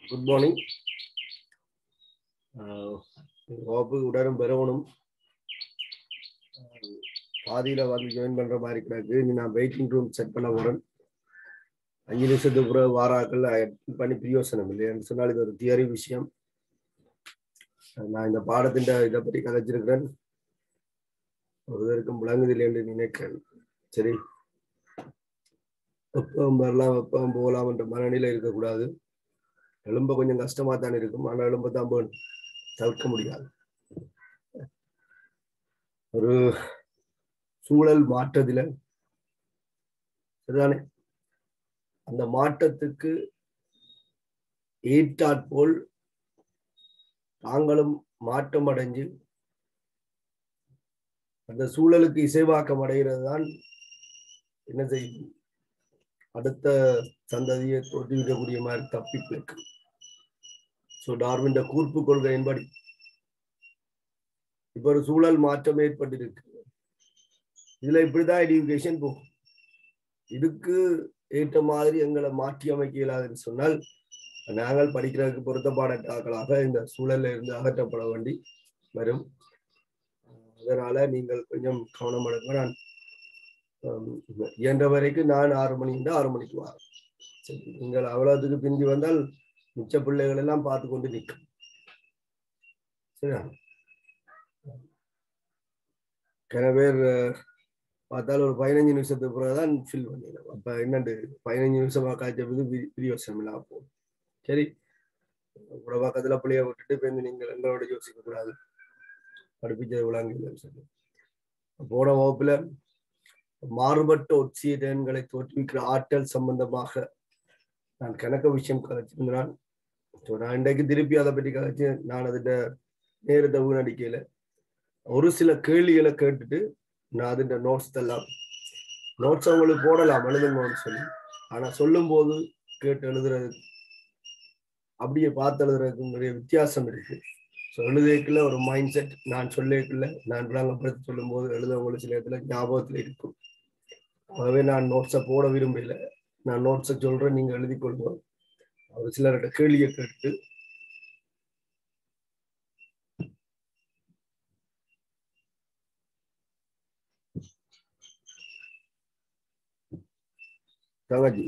Good morning வகுப்பு உடனும் பெறவணும் பாதியில வந்து ஜாயின் பண்ற மாதிரி கிடக்கு இனி நான் வெயிட்டிங் ரூம் செட் பண்ண போறேன் அஞ்சு நிமிஷத்துக்கு பிறகு வாராக்கள் பண்ணி பிரியோசனம் இல்லைன்னு சொன்னால் இது ஒரு தியரி விஷயம் நான் இந்த பாடத்தின் இதை பற்றி கதைச்சிருக்கிறேன் ஒருவருக்கும் விளங்குதில்லை என்று நினைக்கிறேன் சரி வெப்பம் வரலாம் வெப்பம் போகலாம் என்ற மனநிலை இருக்கக்கூடாது எலும்ப கொஞ்சம் கஷ்டமா தான் இருக்கும் ஆனால் எலும்ப தான் போகணும் தவிர்க்க முடியாது ஒரு சூழல் மாற்றத்துல சரிதானே அந்த மாற்றத்துக்கு ஏற்றாற்போல் தாங்களும் மாற்றம் அடைஞ்சு அந்த சூழலுக்கு இசைவாக்கம் அடைகிறது தான் என்ன செய்யும் அடுத்த சந்ததியை தோற்றுவிக்கக்கூடிய மாதிரி தப்பி பிழைக்கும் ஸோ டார்வின் கூர்ப்பு கொள்கையின்படி இப்ப ஒரு சூழல் மாற்றம் ஏற்பட்டிருக்கு இதுல இப்படிதான் எடியூகேஷன் போகும் இதுக்கு ஏற்ற மாதிரி எங்களை மாற்றி அமைக்க இயலாதுன்னு சொன்னால் நாங்கள் படிக்கிறதுக்கு பொருத்தப்பாடட்டாக்களாக இந்த சூழல்ல இருந்து அகற்றப்பட வேண்டி வரும் அதனால நீங்கள் கொஞ்சம் கவனம் எடுங்க நான் இயன்ற வரைக்கும் நான் ஆறு மணி இருந்தால் ஆறு மணிக்கு வரேன் சரி நீங்கள் அவ்வளவுக்கு பிந்தி வந்தால் மிச்ச பிள்ளைகள் எல்லாம் பார்த்து கொண்டு நிற்கும் சரியா கிண பேர் பார்த்தாலும் ஒரு பதினஞ்சு நிமிஷத்துக்கு பிறகு தான் ஃபில் பண்ணிடலாம் அப்போ என்னண்டு பதினஞ்சு நிமிஷமா காய்ச்சது பிரியோசனம் இல்லாம போகும் சரி கூட பக்கத்துல பிள்ளைய விட்டுட்டு இப்போ நீங்கள் எங்களோட யோசிக்க கூடாது படிப்பிச்சது விளங்குதுன்னு சொல்லி போன வகுப்புல மாறுபட்ட ஒட்சியதன்களை தோற்றுவிக்கிற ஆற்றல் சம்பந்தமாக நான் கணக்க விஷயம் கதைச்சிருந்தான் நான் இன்றைக்கு திருப்பி அதை பற்றி கதைச்சு நான் அதிட்ட நேரத்தை வீணடிக்கல ஒரு சில கேள்விகளை கேட்டுட்டு நான் அதுன்ற நோட்ஸ் எல்லாம் நோட்ஸ் அவங்களுக்கு போடலாம் எழுதுங்கன்னு சொல்லி ஆனா சொல்லும் போது கேட்டு எழுதுறது அப்படியே பார்த்து எழுதுறதுக்கு நிறைய வித்தியாசம் இருக்கு ஸோ எழுதுக்குள்ள ஒரு மைண்ட் செட் நான் சொல்லிக்குள்ள நான் விளங்கப்படுத்தி சொல்லும் போது எழுதவங்களுக்கு சில இடத்துல ஞாபகத்துல இருக்கும் ஆகவே நான் நோட்ஸை போட விரும்பல நான் நோட்ஸை சொல்றேன் நீங்க எழுதி கொள்வோம் ஒரு சிலர்கிட்ட கேள்வியை கேட்டு தங்கஜி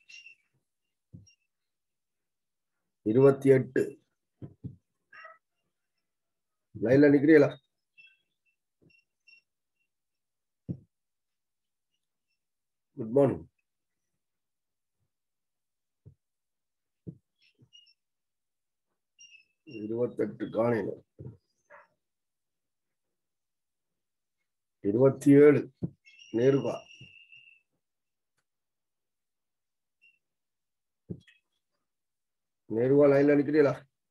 இருபத்தி எட்டு லைன்ல நிக்கிறீங்களா குட் மார்னிங் இருபத்தெட்டு காணையில இருபத்தி ஏழு நேருபா நேருவா லைன்ல நிக்கிறீங்களா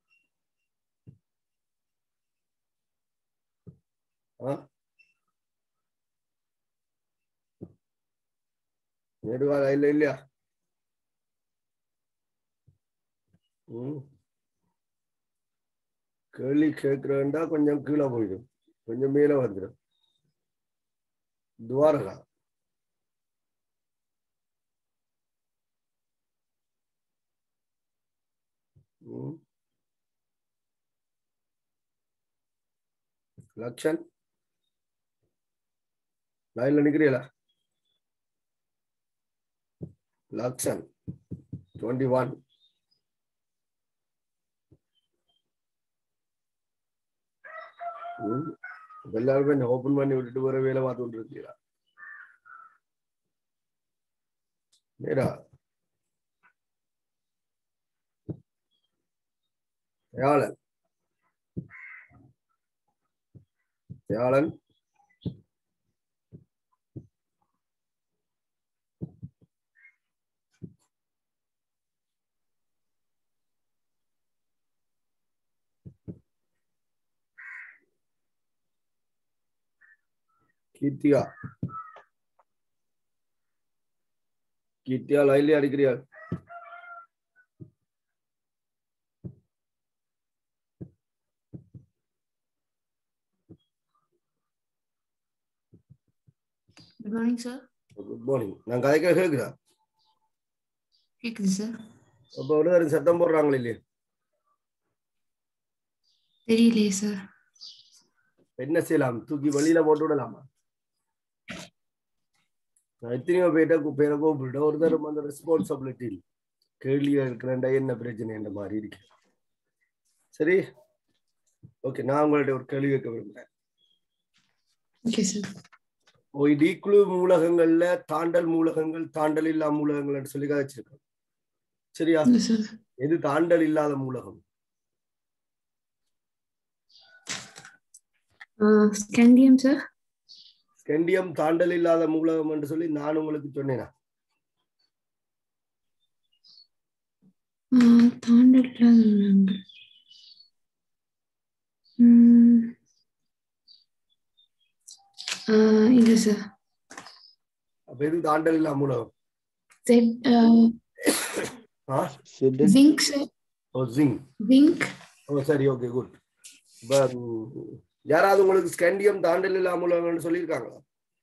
நேருவா லைன்ல இல்லையா ம் கேள்வி கேட்கிறேன்டா கொஞ்சம் கீழே போயிடும் கொஞ்சம் மேல வந்துடும் துவாரகா லக்ஷன் லைன்ல நிக்கிறீங்களா லக்ஷன் டுவெண்ட்டி ஒன் எல்லாருமே ஓபன் பண்ணி விட்டுட்டு வர வேலை பார்த்து கொண்டு இருக்கீங்களா நேரா தயாளன் தயாளன் கீர்த்தியா கீர்த்தியா லைன்ல அடிக்கிறியா good morning sir good morning நான் கதைக்க கேட்குறா கேக்குது சார் அப்போ ஒரு சத்தம் போடுறாங்களே இல்லையா தெரியலையே சார் என்ன செய்யலாம் தூக்கி வெளியில போட்டு விடலாமா நான் எத்தனையோ பேர்ட்ட பேரை கூப்பிட்டு ஒரு தரம் அந்த ரெஸ்பான்சிபிலிட்டி கேள்வியா இருக்கிறேன்டா என்ன பிரச்சனை என்ற மாதிரி இருக்கு சரி ஓகே நான் உங்கள்ட்ட ஒரு கேள்வி கேட்க விரும்புறேன் ஓகே சார் டீக்குழு மூலகங்கள்ல தாண்டல் மூலகங்கள் தாண்டல் இல்லா மூலகங்கள்னு சொல்லி கதைச்சிருக்கோம் சரியா இல்லை சார் எது தாண்டல் இல்லாத மூலகம் ஸ்கேண்டியம் சார் ஸ்கெண்டியம் தாண்டல் இல்லாத மூலகம் என்று சொல்லி நான் உங்களுக்கு சொன்னேனா தாண்டல் இல்லாத உள்ளாங்க இல்லை சார் அப்ப எது தாண்டல் இல்லா மூலகம் செட் ஆ ஜிங்க் சார் ஓ ஜிங் ஜிங்க் ஓ சரி ஓகே குட் யாராவது உங்களுக்கு ஸ்கெண்டியம் தாண்டல் இல்லா மூலகம்னு சொல்லியிருக்காங்களா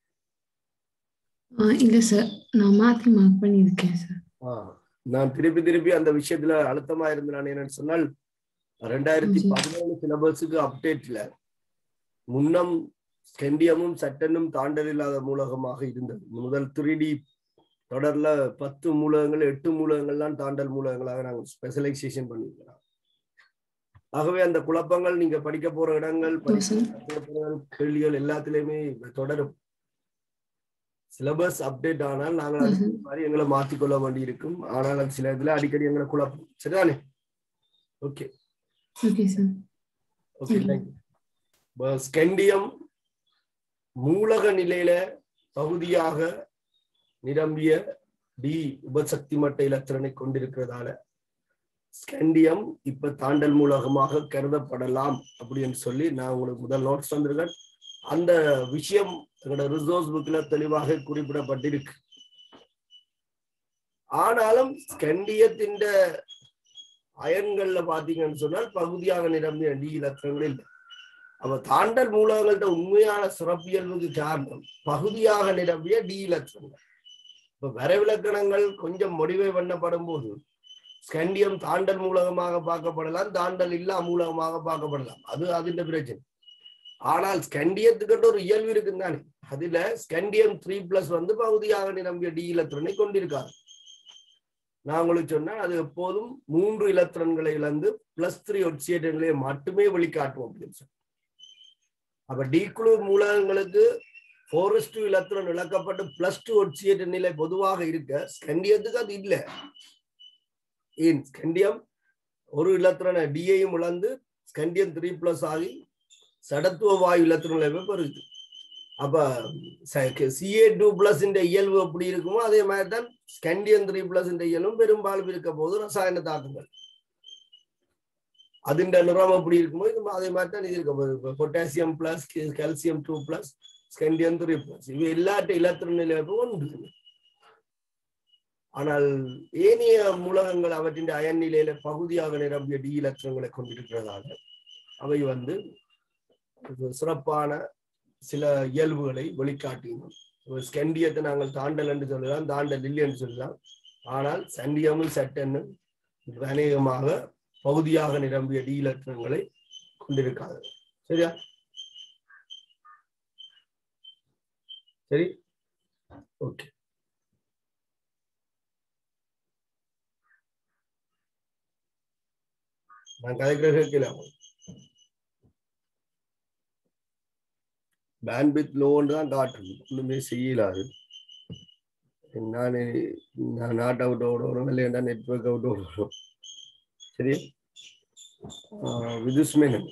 இல்லை சார் நான் மாற்றி மார்க் பண்ணியிருக்கேன் சார் ஆ, நான் திருப்பி திருப்பி அந்த விஷயத்துல அழுத்தமா இருந்தேன் நான் என்னன்னு சொன்னால் ரெண்டாயிரத்தி ம். பதினேழு சிலபஸுக்கு அப்டேட்ல முன்னம் ஸ்கெண்டியமும் சட்டனும் தாண்டல் இல்லாத மூலகமாக இருந்தது முதல் த்ரீ டி தொடர்ல பத்து மூலகங்கள் எட்டு மூலகங்கள்லாம் தாண்டல் மூலகங்களாக நாங்கள் ஸ்பெஷலைசேஷன் பண்ணியிருக்கிறோம் ஆகவே அந்த குழப்பங்கள் நீங்க படிக்க போற இடங்கள் படிக்க சார் பேப்பர்கள், கேள்விகள் எல்லாத்துலயுமே தொடரும் சிலபஸ் அப்டேட் ஆனால் நாங்கள் அதுக்கு ம்ஹும். மாதிரி எங்களை மாத்திக்கொள்ள வேண்டி இருக்கும் ஆனால் அது சில இதுல அடிக்கடி எங்களை குழப்பம் சரிதானே ஓகே ஓகே சார் ஓகே ம். தேங்க்யூ ஸ்கெண்டியம் மூலக நிலையில பகுதியாக நிரம்பிய டி உபசக்தி மட்ட இலத்திரனை கொண்டிருக்கிறதால ஸ்கெண்டியம் இப்ப தாண்டல் மூலகமாக கருதப்படலாம் அப்படின்னு சொல்லி நான் உங்களுக்கு முதல் நோட்ஸ் தந்திருக்கேன் அந்த விஷயம் எங்களோட ரிசோர்ஸ் புக்ல தெளிவாக குறிப்பிடப்பட்டிருக்கு ஆனாலும் ஸ்கெண்டியத்தின் அயன்கள்ல பாத்தீங்கன்னு சொன்னால் பகுதியாக நிரம்பிய டி இலக்கங்கள் இல்லை அப்ப தாண்டல் மூலகங்கள்ட்ட உண்மையான சிறப்பியல்புக்கு காரணம் பகுதியாக நிரம்பிய டி இலக்கங்கள் இப்ப வரைவிலக்கணங்கள் கொஞ்சம் முடிவை பண்ணப்படும் போது ஸ்கண்டியம் தாண்டல் மூலகமாக பார்க்கப்படலாம் தாண்டல் இல்லா மூலகமாக பார்க்கப்படலாம் அது அதிന്റെ பிரச்சனை ஆனால் ஸ்கண்டியத்துக்கிட்ட ஒரு இயல்பு இருக்குன்னு தானே அதுல ஸ்கண்டியம் த்ரீ பிளஸ் வந்து பகுதியாக நிரம்பிய டி இலத்திரனை கொண்டிருக்காது நான் உங்களுக்கு சொன்னேன் அது எப்போதும் மூன்று இலத்திரன்களை இழந்து பிளஸ் த்ரீ ஒட்சியேட்டங்களை மட்டுமே வெளிக்காட்டும் அப்படின்னு சொல்லி அப்ப டீக்குழு மூலகங்களுக்கு ஃபோரஸ்ட் இலத்திரன் இழக்கப்பட்டு பிளஸ் டூ ஒட்சியேட்ட நிலை பொதுவாக இருக்க ஸ்கண்டியத்துக்கு அது இல்லை ஏன் ஸ்கண்டியம் ஒரு இலத்திரனை டியையும் இழந்து ஸ்கண்டியம் த்ரீ பிளஸ் ஆகி சடத்துவ வாயு இலத்திரங்களை பெறுது அப்ப சிஏ டூ பிளஸ் இயல்பு எப்படி இருக்குமோ அதே மாதிரி தான் ஸ்கண்டியம் த்ரீ பிளஸ் இயல்பும் பெரும்பாலும் இருக்க போது ரசாயன தாக்கங்கள் അതിന്റെ നിറം எப்படி இருக்குமோ இது அதே மாதிரி தான் இது இருக்க போகுது potassium plus calcium two plus scandium three plus இவை எல்லாட்ட இலத்திர நிலைப்பு ஒன்று ஆனால் ஏனைய மூலகங்கள் அவற்றின் அயன் நிலையில பகுதியாக நிரம்பிய டி இலத்திரங்களை கொண்டிருக்கிறதால அவை வந்து சிறப்பான சில இயல்புகளை வெளிக்காட்டினோம் ஸ்கெண்டியத்தை நாங்கள் தாண்டல் என்று சொல்லலாம் தாண்டல் இல்லை என்று சொல்லலாம் ஆனால் சண்டியமும் சட்டனும் அநேகமாக பகுதியாக நிரம்பிய டி இலக்கணங்களை கொண்டிருக்காது சரியா சரி ஓகே நான் கதைக்கிற கேட்கல பேண்ட்வித் லோன்னு தான் காட்டுது ஒண்ணுமே செய்யலாது நான் நான் நாட் அவுட் ஓடணும் இல்லையா நெட்ஒர்க் அவுட் ஓடணும் சரி Vidhush Menon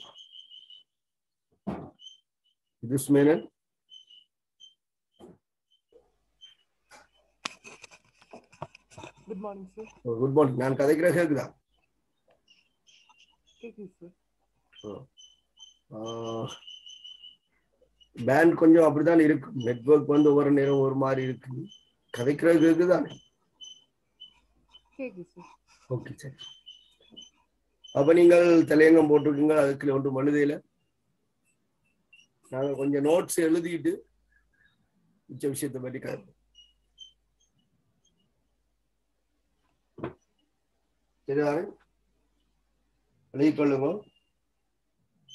Vidhush Menon good morning sir good morning நான் கதைக்கிற கேக்குதா கேக்குது சார் பேண்ட் கொஞ்சம் அப்படித்தான் இருக்கும் நெட்ஒர்க் வந்து ஒவ்வொரு நேரம் ஒரு மாதிரி இருக்கு கதைக்கிறது கேக்குதானே கேக்குது சார் ஓகே சரி அப்ப நீங்கள் தலையங்கம் போட்டிருக்கீங்க அதுக்குள்ள ஒன்று மனுதையில நாங்க கொஞ்சம் நோட்ஸ் எழுதிட்டு மிச்ச விஷயத்தை பற்றி கதைப்போம் சரிதானே எழுதிக்கொள்ளுங்க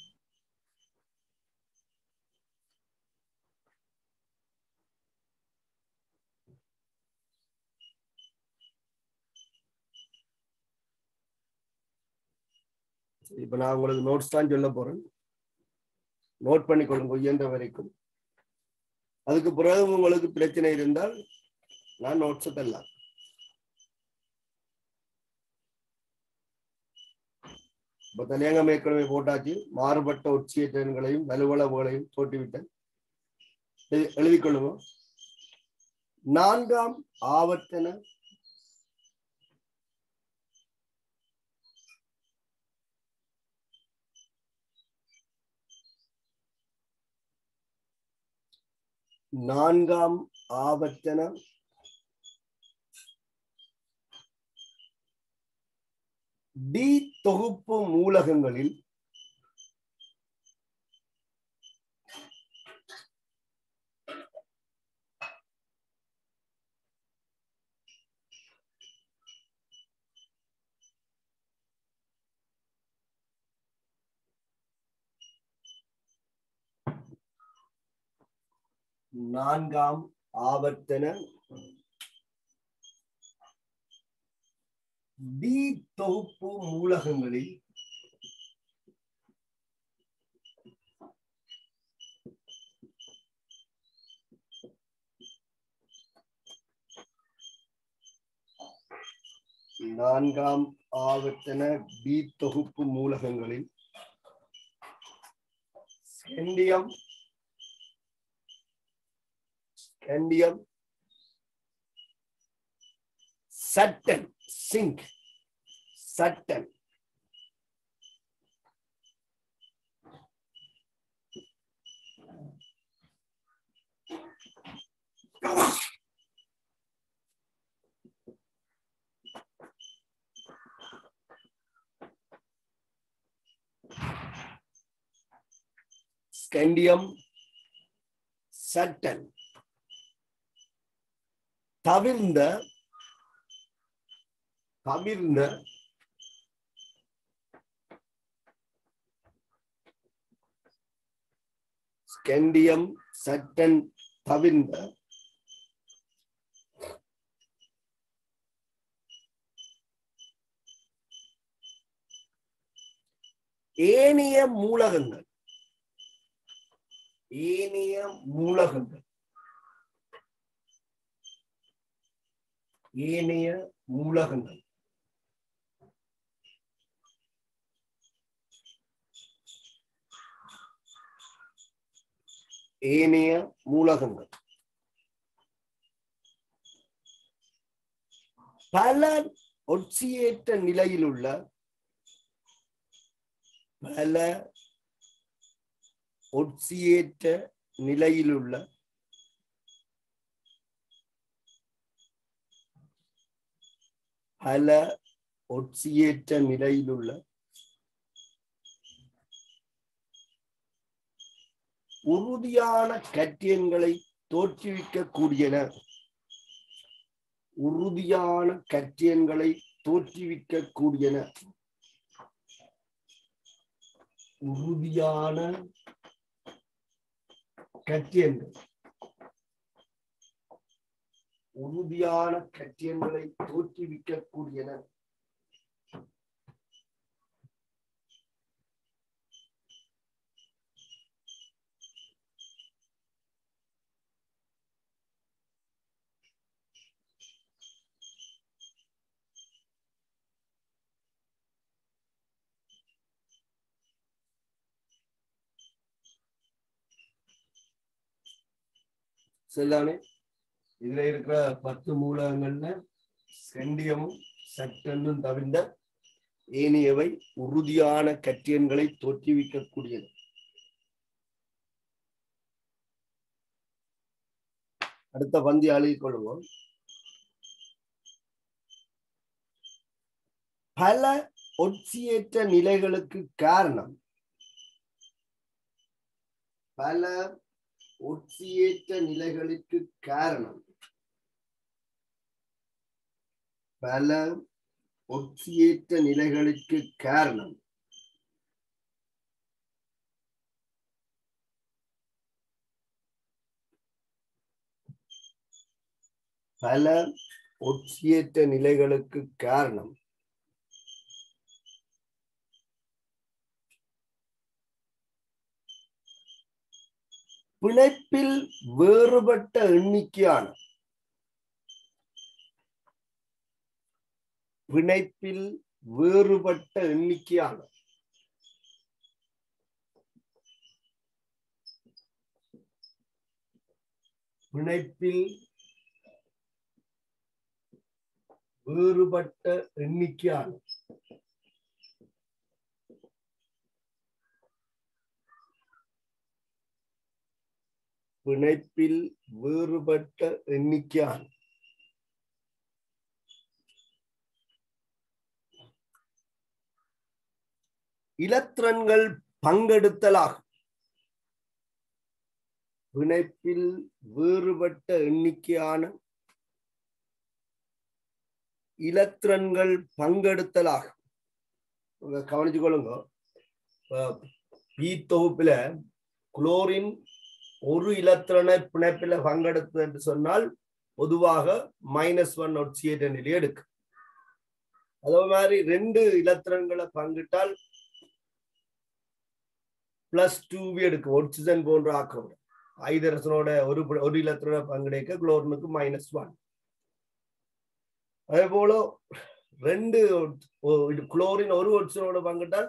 இப்ப நான் உங்களுக்கு நோட்ஸ் தான் சொல்ல போறேன் நோட் பண்ணிக்கொள்ளுங்க இயன்ற வரைக்கும் அதுக்கு பிறகு உங்களுக்கு பிரச்சனை இருந்தால் நான் நோட்ஸ் தரலாம் இப்ப தலையங்கம் ஏற்கனவே போட்டாச்சு மாறுபட்ட உச்சியேற்றங்களையும் வலுவளவுகளையும் தோற்றுவிட்டேன் எழுதி- எழுதிக் கொள்ளுங்க நான்காம் ஆவர்த்தன நான்காம் ஆவர்த்தன டி தொகுப்பு மூலகங்களில் நான்காம் ஆவர்த்தன டி தொகுப்பு மூலகங்களில் நான்காம் ஆவர்த்தன டி தொகுப்பு மூலகங்களில் ஸ்கெண்டியம் ஸ்கெண்டியம் சட்டன் சிங்க் சட்டன் ஸ்கெண்டியம் சட்டன் தவிர்ந்த தவிர்ந்த ஸ்கெண்டியம் சட்டன் தவிர்ந்த ஏனைய மூலகங்கள் ஏனைய மூலகங்கள் ஏனைய மூலகங்கள் ஏனைய மூலகங்கள் பல ஒட்சியேற்ற நிலையில் உள்ள பல ஒட்சியேற்ற நிலையில் உள்ள பல ஒட்சியேற்ற நிலையில் உள்ள உறுதியான கட்டியன்களை தோற்றுவிக்க கூடியன உறுதியான கட்டியன்களை தோற்றுவிக்க கூடியன உறுதியான கட்டியன்கள் உறுதியான கட்டியங்களை தோற்றுவிக்க கூடியன சரிதானே இதுல இருக்கிற பத்து மூலகங்கள்ல செண்டியமும் சட்டனும் தவிர்ந்த ஏனையவை உறுதியான கட்டியன்களை தோற்றுவிக்கக்கூடியது அடுத்த பந்தி அழுகிக் கொள்வோம் பல ஒட்சியேற்ற நிலைகளுக்கு காரணம் பல ஒட்சியேற்ற நிலைகளுக்கு காரணம் பல ஒட்சியேற்ற நிலைகளுக்கு காரணம் பல ஒட்சியேற்ற நிலைகளுக்கு காரணம் பிணைப்பில் வேறுபட்ட எண்ணிக்கையான பிணைப்பில் வேறுபட்ட எண்ணிக்கையான பிணைப்பில் வேறுபட்ட எண்ணிக்கையான பிணைப்பில் வேறுபட்ட எண்ணிக்கையான இலத்திரன்கள் பங்கெடுத்தலாகும் பிணைப்பில் வேறுபட்ட எண்ணிக்கையான இலத்திரன்கள் பங்கெடுத்தலாகும் உங்க கவனிச்சு கொள்ளுங்க பி தொகுப்புல குளோரின் ஒரு இலத்திரனை பிணைப்பில பங்கெடுத்து என்று சொன்னால் பொதுவாக மைனஸ் ஒன் ஒட்சியேட் நிலை எடுக்கு அதே மாதிரி ரெண்டு இலத்திரன்களை பங்கிட்டால் பிளஸ் டூ எடுக்கு ஒட்சிஜன் போன்ற ஆக்கம் ஐதரசனோட ஒரு ஒரு இலத்திரனை பங்கெடுக்க குளோரினுக்கு மைனஸ் ஒன் அதே போல ரெண்டு குளோரின் ஒரு ஒட்சிஜனோட பங்கிட்டால்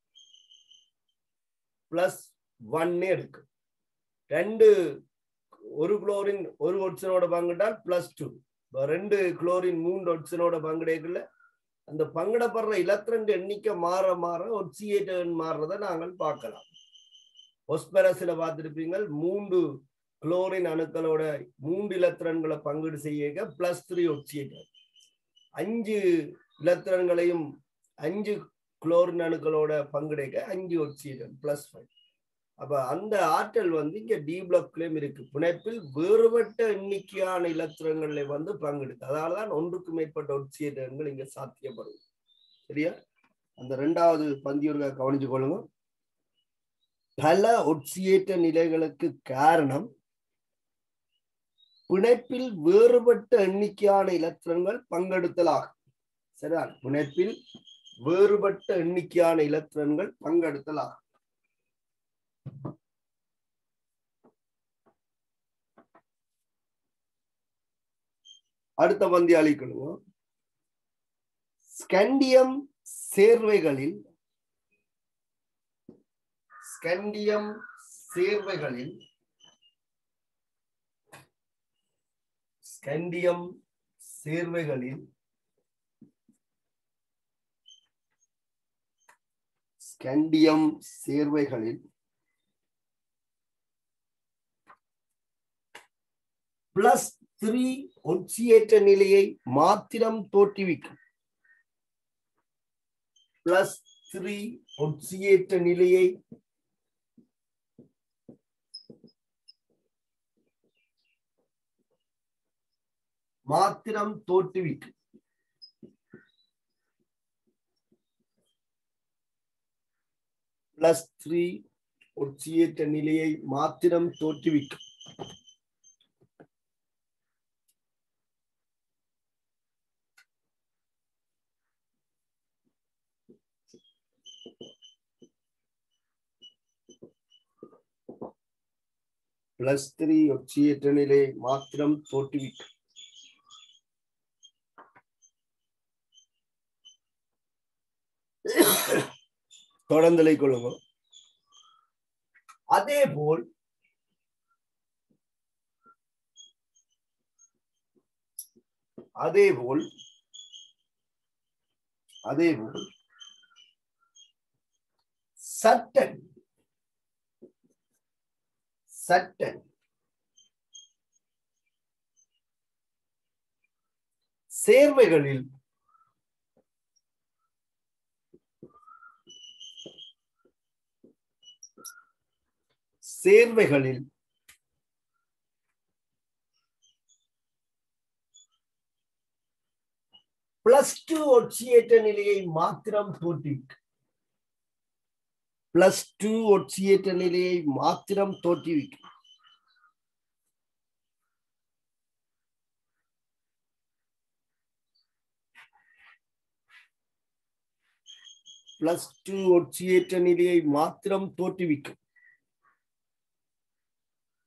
பிளஸ் ஒன்னு எடுக்கு ரெண்டு ஒரு குளோரின் ஒரு ஒட்சனோட பங்கிட்டால் பிளஸ் டூ ரெண்டு குளோரின் மூன்று ஒட்சனோட பங்கிடைக்குள்ள அந்த பங்கிடப்படுற இலத்திரண்டு எண்ணிக்கை மாற மாற ஒட்சியேட்டர் மாறுறதை நாங்கள் பார்க்கலாம் ஒஸ்பெரஸ்ல பார்த்திருப்பீங்க மூன்று குளோரின் அணுக்களோட மூன்று இலத்திரன்களை பங்கீடு செய்ய பிளஸ் த்ரீ ஒட்சியேட்டர் அஞ்சு இலத்திரன்களையும் அஞ்சு குளோரின் அணுக்களோட பங்கிடைக்க அஞ்சு ஒட்சியேட்டர் பிளஸ் ஃபைவ் அப்ப அந்த ஆற்றல் வந்து இங்க டி பிளாக்லயும் இருக்கு பிணைப்பில் வேறுபட்ட எண்ணிக்கையான இலத்திரங்களை வந்து பங்கெடுத்து அதனாலதான் ஒன்றுக்கு மேற்பட்ட ஒட்சியேட்டங்கள் இங்க சாத்தியப்படும் சரியா அந்த ரெண்டாவது பந்தியூர்க கவனிச்சு கொள்ளுங்க பல ஒட்சியேற்ற நிலைகளுக்கு காரணம் பிணைப்பில் வேறுபட்ட எண்ணிக்கையான இலத்திரங்கள் பங்கெடுத்தலாகும் சரிதான் பிணைப்பில் வேறுபட்ட எண்ணிக்கையான இலத்திரன்கள் பங்கெடுத்தலாகும் அடுத்த பந்தி அளிக்கணும் ஸ்கண்டியம் சேர்வைகளில் ஸ்கண்டியம் சேர்வைகளில் ஸ்கண்டியம் சேர்வைகளில் ஸ்கண்டியம் சேர்வைகளில் பிளஸ் த்ரீ ஒட்சியேற்ற நிலையை மாத்திரம் தோற்றுவிக்கும் பிளஸ் த்ரீ ஒட்சியேற்ற நிலையை மாத்திரம் தோற்றுவிக்கும் பிளஸ் த்ரீ ஒட்சியேற்ற நிலையை மாத்திரம் தோற்றுவிக்கும் பிளஸ் த்ரீ ஒட்சியேற்ற நிலையை மாத்திரம் தோற்றுவிக்கும் தொடர்ந்தலை கொள்ளுங்க அதே போல் அதே போல் அதே போல் சட்டன் சட்டன் சேர்வைகளில் சேர்வைகளில் பிளஸ் டூ ஒட்சியேற்ற நிலையை மாத்திரம் தோற்றுவிக்கும் பிளஸ் டூ ஒட்சியேற்ற நிலையை மாத்திரம் தோற்றுவிக்கும் பிளஸ் டூ ஒட்சியேற்ற நிலையை மாத்திரம் தோற்றுவிக்கும்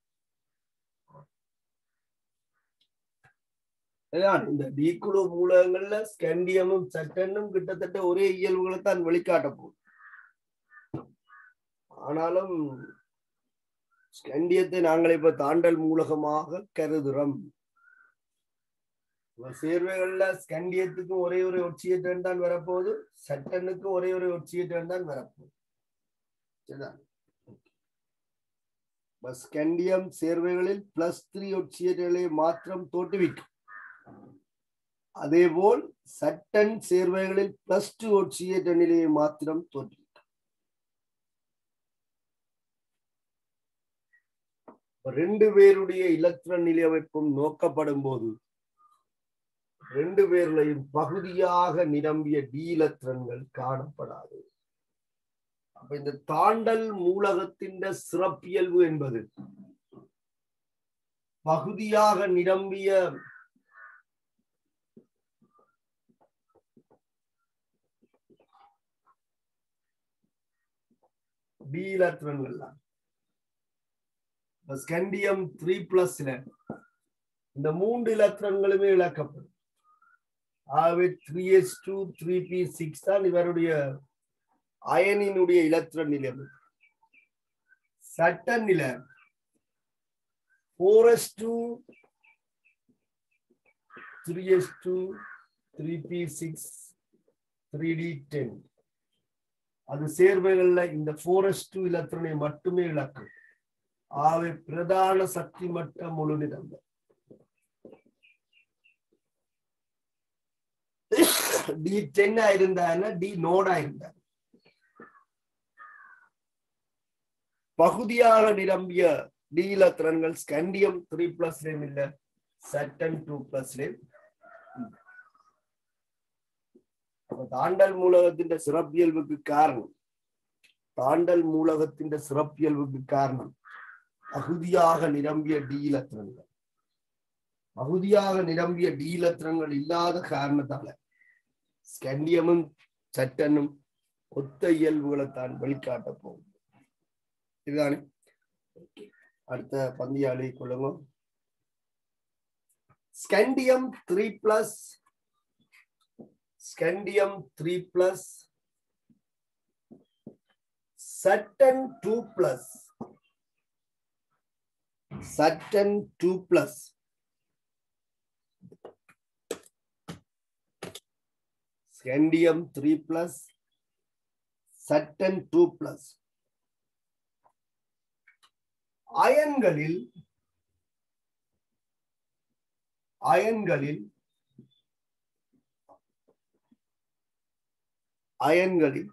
அதான் இந்த டீக்குழு மூலகங்கள்ல ஸ்கண்டியமும் சட்டனும் கிட்டத்தட்ட ஒரே இயல்புகளை தான் வெளிக்காட்ட போகுது ஆனாலும் ஸ்கண்டியத்தை நாங்கள் இப்ப தாண்டல் மூலகமாக கருதுறோம் இப்ப சேர்வைகள்ல ஸ்கண்டியத்துக்கும் ஒரே ஒரு ஒட்சியேட்டன் தான் வரப்போகுது சட்டனுக்கும் ஒரே ஒரு ஒட்சியேட்டன் தான் வரப்போகுது சரிதான் இப்ப ஸ்கண்டியம் சேர்வைகளில் பிளஸ் த்ரீ ஒட்சியேட்டுகளை மாத்திரம் தோற்றுவிக்கும் அதேபோல் சட்டன் சேர்வைகளில் பிளஸ் டூ ஒட்சியேட்ட நிலையை மாத்திரம் தோற்றுவிக்கும் ரெண்டு பேருடைய இலத்திரன் நிலையமைப்பும் நோக்கப்படும் போது ரெண்டு பேர்லையும் பகுதியாக நிரம்பிய டி இலத்திரன்கள் காணப்படாது அப்ப இந்த தாண்டல் மூலகத்தின் சிறப்பியல்பு என்பது பகுதியாக நிரம்பிய டி இலத்திரன்கள் தான் ஸ்கண்டியம் த்ரீ பிளஸ்ல இந்த மூன்று இலத்திரன்களுமே இழக்கப்படும் ஆகவே three S two three P six தான் இவருடைய அயனினுடைய இலத்திரன் நிலையம் சட்ட நில four S two three S two three P six three D ten அது சேர்வைகள்ல இந்த ஃபோரஸ்ட் டூ இலத்திரனை மட்டுமே இழக்கும் ஆகவே பிரதான சக்தி மட்ட முழு நிரம்ப டி டென் இருந்தாருன்னா டி நோடா இருந்தார் பகுதியாக நிரம்பிய டி இலத்திரன்கள் ஸ்கண்டியம் த்ரீ பிளஸ்லயும் இல்ல சட்டன் டூ பிளஸ்லயும் தாண்டல் மூலகத்தின் சிறப்பியல்புக்கு காரணம் தாண்டல் மூலகத்தின் சிறப்பியல்புக்கு காரணம் பகுதியாக நிரம்பிய டி இலத்திரன்கள் பகுதியாக நிரம்பிய டி இலத்திரன்கள் இல்லாத காரணத்தால ஸ்கண்டியமும் சட்டனும் ஒத்த இயல்புகளை தான் வெளிக்காட்ட போகும் இதுதானே அடுத்த பந்தியாளி கொள்ளுங்க scandium three plus scandium three plus சட்டன் டூ பிளஸ் சட்டன் two plus scandium three plus சட்டன் டூ பிளஸ் அயன்களில் அயன்களில் அயன்களில்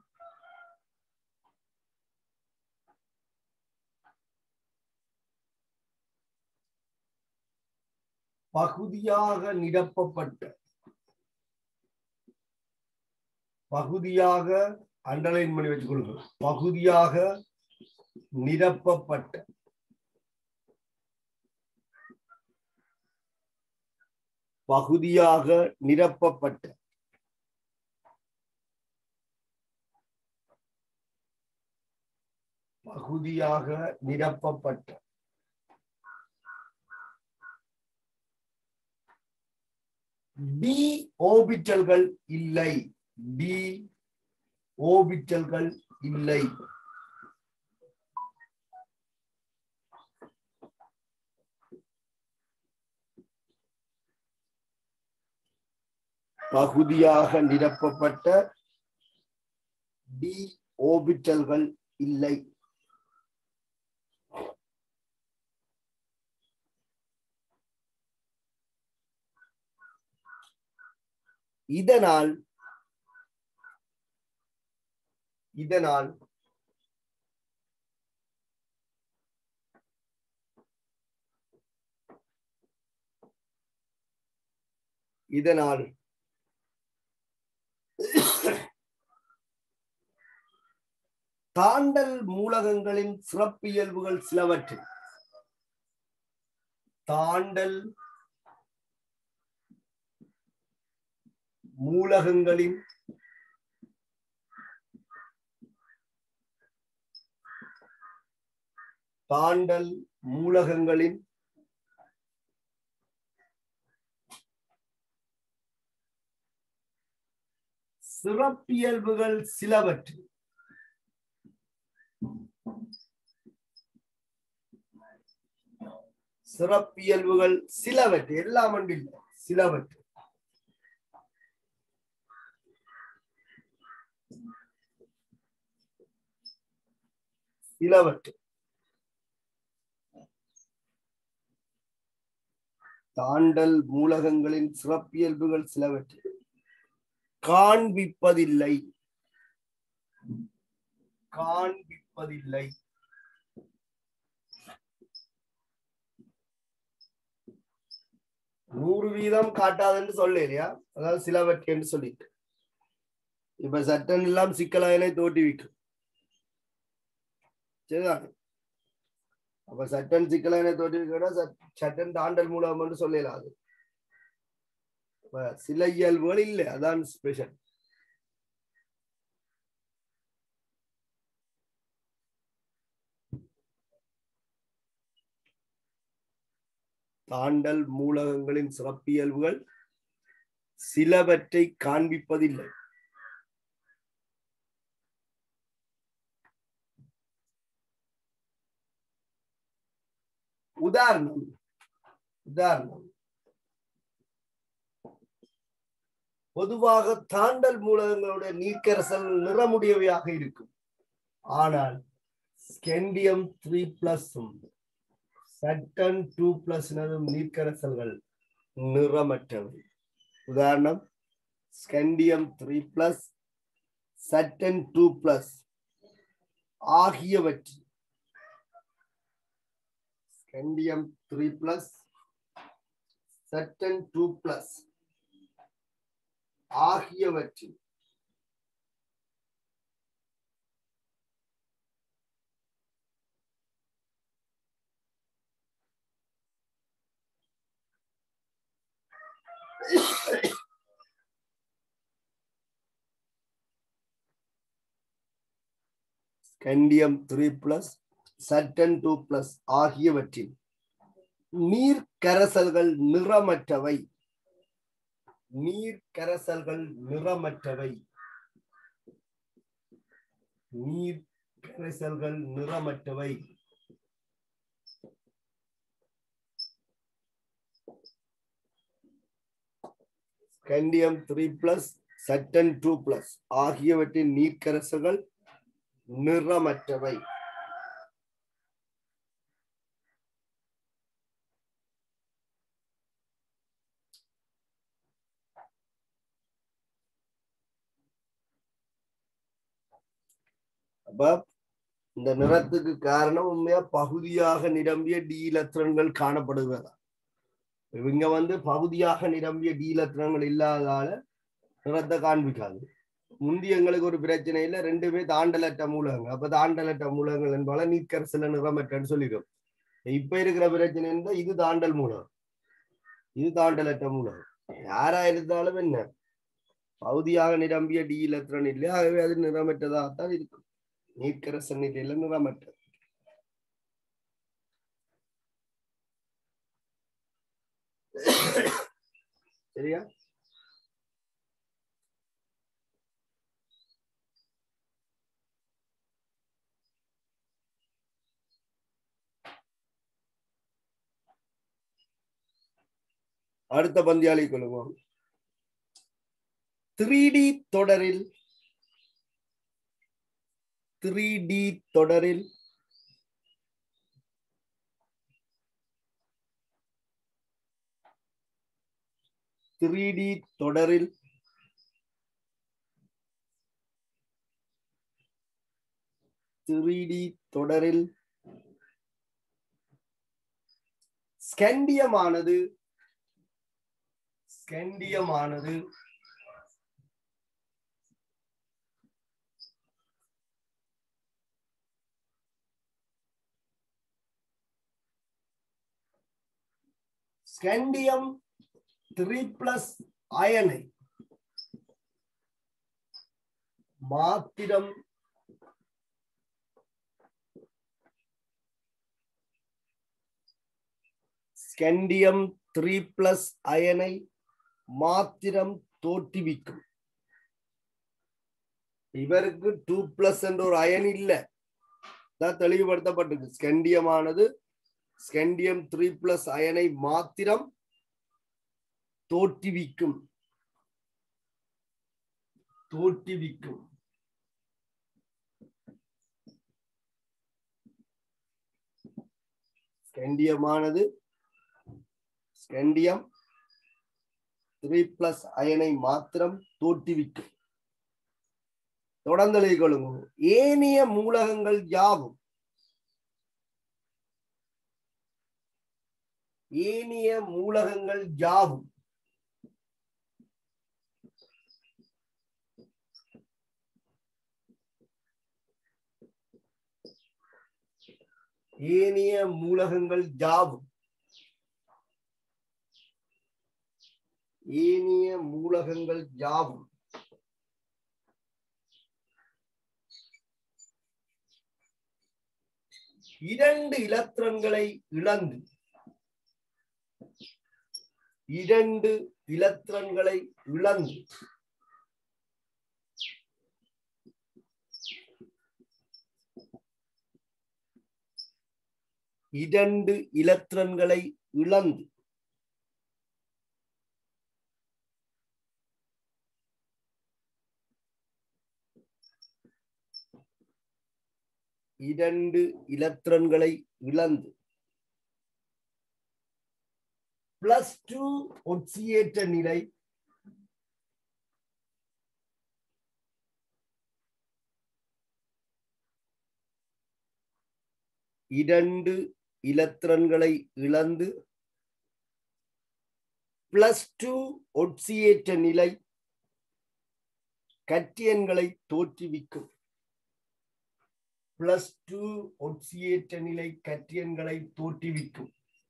பகுதியாக நிரப்பப்பட்ட பகுதியாக அண்டர்லைன் பண்ணி வச்சுக் கொள்ளுங்க பகுதியாக நிரப்பப்பட்ட பகுதியாக நிரப்பப்பட்ட பகுதியாக நிரப்பப்பட்ட டி ஓபிட்டல்கள் இல்லை டி ஓபிட்டல்கள் இல்லை பகுதியாக நிரப்பப்பட்ட டி ஓபிட்டல்கள் இல்லை இதனால் இதனால் இதனால் தாண்டல் மூலகங்களின் சிறப்பியல்புகள் சிலவற்றில் தாண்டல் மூலகங்களின் தாண்டல் மூலகங்களின் சிறப்பியல்புகள் சிலவற்று சிறப்பியல்புகள் சிலவற்று எல்லாம் ஒன்று இல்லை சிலவற்று சிலவற்று தாண்டல் மூலகங்களின் சிறப்பியல்புகள் சிலவற்றை காண்பிப்பதில்லை காண்பிப்பதில்லை நூறு வீதம் காட்டாதுன்னு சொல்ல இல்லையா அதாவது சிலவற்றை என்று சொல்லிட்டு இப்ப சட்டன் எல்லாம் சிக்கலாயனை தோற்றுவிக்கும் சரிதானே அப்ப சட்டன் சிக்கலாயனை தோற்றுவிக்க சட்டன் தாண்டல் மூலம் என்று சொல்லலாம் அது அப்ப சில இயல்புகள் இல்லை அதான் ஸ்பெஷல் தாண்டல் மூலகங்களின் சிறப்பியல்புகள் சிலவற்றை காண்பிப்பதில்லை உதாரணம் உதாரணம் பொதுவாக தாண்டல் மூலகங்களுடைய நீர்க்கரசல் நிறமுடையவையாக இருக்கும் ஆனால் ஸ்கெண்டியம் த்ரீ பிளஸும் சட்டன் டூ பிளஸ் நீர்க்கரசல்கள் நிறமற்றவை உதாரணம் ஸ்கெண்டியம் த்ரீ பிளஸ் சட்டன் டூ பிளஸ் ஆகியவற்றில் ஸ்கெண்டியம் த்ரீ பிளஸ் சட்டன் டூ பிளஸ் ஆகியவற்றில் ஸ்கெண்டியம் த்ரீ பிளஸ் சட்டன் டூ பிளஸ் ஆகியவற்றில் நீர் கரைசல்கள் நிறமற்றவை நீர் கரைசல்கள் நிறமற்றவை நீர் கரைசல்கள் நிறமற்றவை ஸ்கண்டியம் த்ரீ பிளஸ் சட்டன் டூ பிளஸ் ஆகியவற்றின் நீர்க்கரசல்கள் நிறமற்றவை அப்ப இந்த நிறத்துக்கு காரணம் உண்மையா பகுதியாக நிரம்பிய டீலத்திரன்கள் காணப்படுகிறதா இவங்க வந்து பகுதியாக நிரம்பிய டீலத்திரங்கள் இல்லாததால நிறத்தை காண்பிக்காது முந்தி எங்களுக்கு ஒரு பிரச்சனை இல்லை ரெண்டுமே தாண்டலற்ற மூலகங்கள் அப்ப தாண்டலற்ற மூலகங்கள் என்பால நீர்க்கரசில நிறமற்றன்னு சொல்லிடும் இப்ப இருக்கிற பிரச்சனை இருந்தா இது தாண்டல் மூலம் இது தாண்டலற்ற மூலகம் யாரா இருந்தாலும் என்ன பகுதியாக நிரம்பிய டீலத்திரன் இல்லை ஆகவே அது நிறமற்றதாகத்தான் இருக்கும் நீர்க்கரசன் நிலையில நிறமற்றது சரியா அடுத்த பந்தியாளி கொள்ளுவோம் த்ரீ டி தொடரில் த்ரீ டி தொடரில் த்ரீ டி தொடரில் த்ரீ டி தொடரில் ஸ்கண்டியமானது ஸ்கண்டியமானது ஸ்கண்டியம் த்ரீ பிளஸ் அயனை மாத்திரம் ஸ்கண்டியம் த்ரீ பிளஸ் அயனை மாத்திரம் தோற்றுவிக்கும் இவருக்கு டூ பிளஸ் என்ற ஒரு அயன் இல்ல தான் தெளிவுபடுத்தப்பட்டிருக்கு ஸ்கெண்டியமானது ஸ்கெண்டியம் த்ரீ பிளஸ் அயனை மாத்திரம் தோற்றுவிக்கும் தோற்றுவிக்கும் ஸ்கெண்டியமானது ஸ்கெண்டியம் த்ரீ பிளஸ் அயனை மாத்திரம் தோற்றுவிக்கும் தொடர்ந்து கொள்ளுங்க ஏனைய மூலகங்கள் யாவும் ஏனைய மூலகங்கள் யாவும் ஏனைய மூலகங்கள் யாவும் ஏனைய மூலகங்கள் யாவும் இரண்டு இலத்திரன்களை இழந்து இரண்டு இலத்திரன்களை இழந்து இரண்டு இலத்திரன்களை இழந்து இரண்டு இலத்திரன்களை இழந்து பிளஸ் டூ ஒட்சியேற்ற நிலை இரண்டு இலத்திரன்களை இழந்து பிளஸ் டூ ஒட்சியேற்ற நிலை கட்டியன்களை தோற்றுவிக்கும் பிளஸ் டூ ஒட்சியேற்ற நிலை கட்டியன்களை தோற்றுவிக்கும்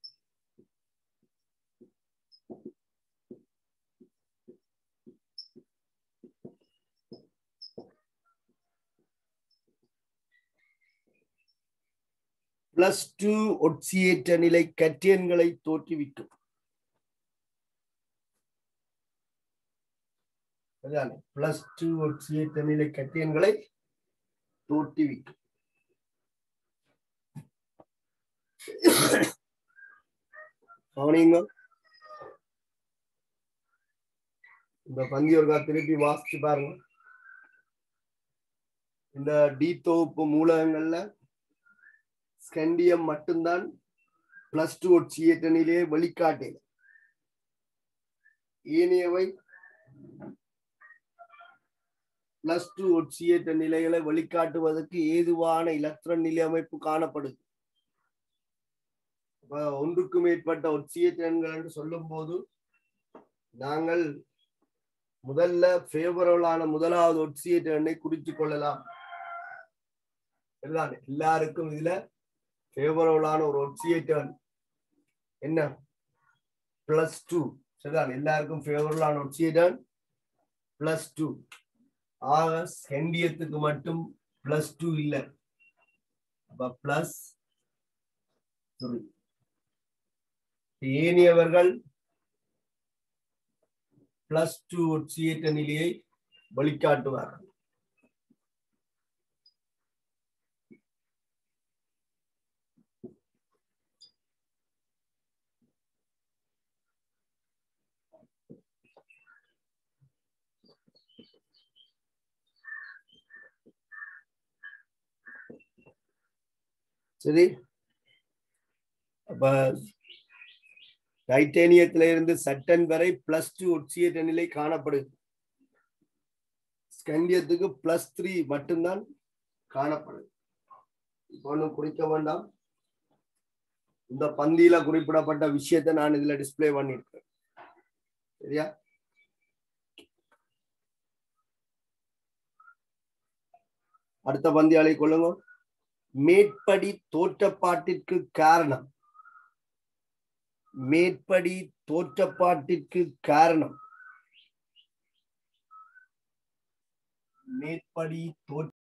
பிளஸ் டூ ஒட்சியேற்ற நிலை கட்டியன்களை தோற்றுவிக்கும் பிளஸ் டூ ஒட்சியேற்ற நிலை கட்டியன்களை தோற்றுவிக்கும் கவனிங்க இந்த பந்தி ஒருக்கா திருப்பி வாசிச்சு பாருங்க இந்த டி தொகுப்பு மூலகங்கள்ல ஸ்கண்டியம் மட்டும்தான் பிளஸ் டூ ஒட்சியேற்ற நிலையை வெளிக்காட்டேன் ஏனையவை பிளஸ் டூ ஒட்சியேற்ற நிலைகளை வெளிக்காட்டுவதற்கு ஏதுவான இலத்திரன் நிலை அமைப்பு காணப்படுது ஒன்றுக்கு மேற்பட்ட ஒட்சியேற்றன்கள் என்று சொல்லும் போது நாங்கள் முதல்ல ஃபேவரபிளான முதலாவது ஒட்சியேற்ற எண்ணை குறித்துக் கொள்ளலாம் சரிதானே எல்லாருக்கும் இதுல ஃபேவரபிளான ஒரு ஒட்சியேட்டர் என்ன பிளஸ் டூ சரிதான் எல்லாருக்கும் ஃபேவரபிளான ஒட்சியேட்டர் பிளஸ் டூ ஆக செண்டியத்துக்கு மட்டும் பிளஸ் டூ இல்ல அப்ப பிளஸ் த்ரீ ஏனியவர்கள் பிளஸ் டூ ஒட்சியேற்ற நிலையை வழிகாட்டுவார்கள் சரி அப்ப டைட்டேனியத்தில இருந்து சட்டன் வரை பிளஸ் டூ ஒட்சியேற்ற நிலை காணப்படுது ஸ்கண்டியத்துக்கு பிளஸ் த்ரீ மட்டும்தான் காணப்படுது இப்போ ஒன்றும் குறிக்க வேண்டாம் இந்த பந்தியில குறிப்பிடப்பட்ட விஷயத்தை நான் இதுல டிஸ்பிளே பண்ணிருக்கேன் சரியா அடுத்த பந்தியாளை கொள்ளுங்க மேற்படி தோற்றப்பாட்டிற்கு காரணம் மேற்படி தோற்றப்பாட்டிற்கு காரணம் மேற்படி தோற்ற